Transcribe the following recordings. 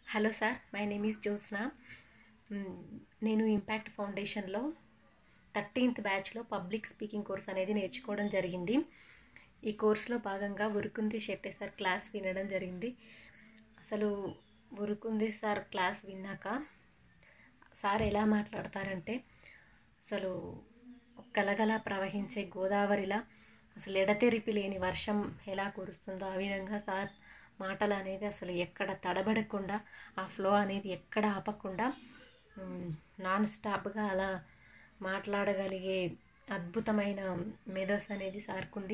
hello sir my name is Jyotsna um, నేను impact ఫౌండేషన్లో thirteenth బ్యాచ్లో పబ్లిక్ స్పీకింగ్ కోర్స్ అనేది నేర్చుకోవడం జరిగింది ఈ కోర్సులో భాగంగా ఉరుకుంది శెట్టే సార్ క్లాస్ వినడం జరిగింది అసలు ఉరుకుంది సార్ క్లాస్ విన్నాక సార్ ఎలా మాట్లాడతారంటే అసలు గలగల ప్రవహించే గోదావరిలా అసలు ఎడతెరిపి లేని వర్షం ఎలా కురుస్తుందో ఆ విధంగా సార్ మాటలు అనేది అసలు ఎక్కడ తడబడకుండా ఆ ఫ్లో అనేది ఎక్కడ ఆపకుండా మ్, నాన్ స్టాప్గా అలా మాట్లాడగలిగే అద్భుతమైన మేధస్ అనేది సార్కుంది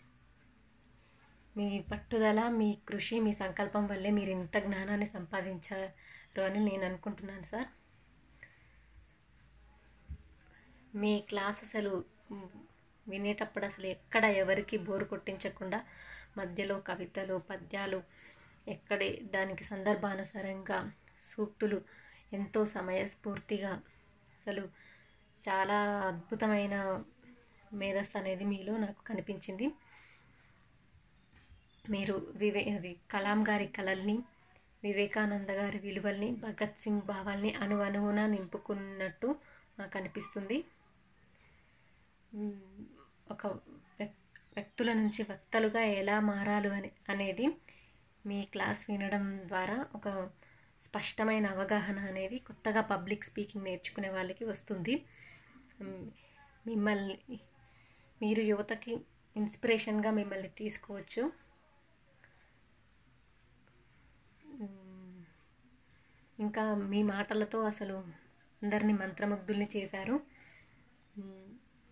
మీ పట్టుదల మీ కృషి మీ సంకల్పం వల్లే మీరు ఇంత జ్ఞానాన్ని సంపాదించారు అని నేను అనుకుంటున్నాను సార్ మీ క్లాస్ అసలు మ్, వినేటప్పుడు అసలు ఎక్కడ ఎవరికి బోరు కొట్టించకుండా మధ్యలో కవితలు పద్యాలు ఎక్కడే దానికి సందర్భానుసారంగా సూక్తులు ఎంతో సమయస్ఫూర్తిగా అసలు చాలా అద్భుతమైన మేధస్సు అనేది మీలో నాకు కనిపించింది మీరు వివే అది కలాం గారి కళల్ని వివేకానంద గారి విలువల్ని భగత్ సింగ్ భావాల్ని అణు అణువున నింపుకున్నట్టు నాకు అనిపిస్తుంది మ్, ఒక వ్యక్- వ్యక్తుల నుంచి వక్తలుగా ఎలా మారాలు అని అనేది మీ క్లాస్ వినడం ద్వారా ఒక స్పష్టమైన అవగాహన అనేది కొత్తగా పబ్లిక్ స్పీకింగ్ నేర్చుకునే వాళ్ళకి వస్తుంది మ్, మిమ్మల్ని మీరు యువతకి ఇన్స్పిరేషన్గా మిమ్మల్ని తీసుకోవచ్చు మ్, ఇంకా మీ మాటలతో అసలు అందరినీ మంత్రముగ్ధుల్ని చేశారు మ్,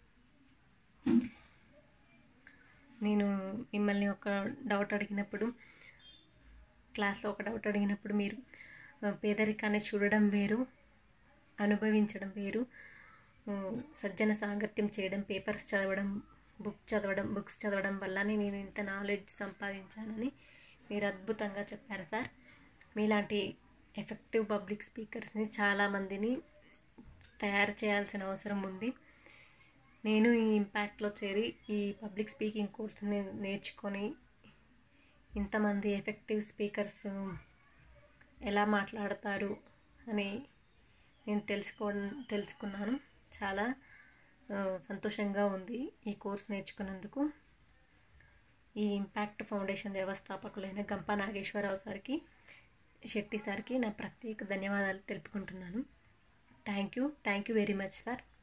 నేను మిమ్మల్ని ఒక డౌట్ అడిగినప్పుడు క్లాస్లో ఒక డౌట్ అడిగినప్పుడు మీరు ఆ, పేదరికాన్ని చూడడం వేరు అనుభవించడం వేరు ఆ, సజ్జన సాంగత్యం చేయడం పేపర్స్ చదవడం బుక్ చదవడం బుక్స్ చదవడం వల్లనే నేను ఇంత నాలెడ్జ్ సంపాదించానని మీరు అద్భుతంగా చెప్పారు సార్ మీలాంటి ఎఫెక్టివ్ పబ్లిక్ స్పీకర్స్ని చాలామందిని తయారు చేయాల్సిన అవసరం ఉంది నేను ఈ ఇంపాక్ట్లో చేరి ఈ పబ్లిక్ స్పీకింగ్ కోర్సుని నేర్చుకొని ఇంతమంది ఎఫెక్టివ్ స్పీకర్స్ ఎలా మాట్లాడతారు అని నేను తెలుసుకో తెలుసుకున్నాను చాలా ఆ, సంతోషంగా ఉంది ఈ కోర్స్ నేర్చుకున్నందుకు ఈ ఇంపాక్ట్ ఫౌండేషన్ వ్యవస్థాపకులైన గంప నాగేశ్వరరావు సార్కి శెట్టి సార్కి నా ప్రత్యేక ధన్యవాదాలు తెలుపుకుంటున్నాను thank you thank you very much sir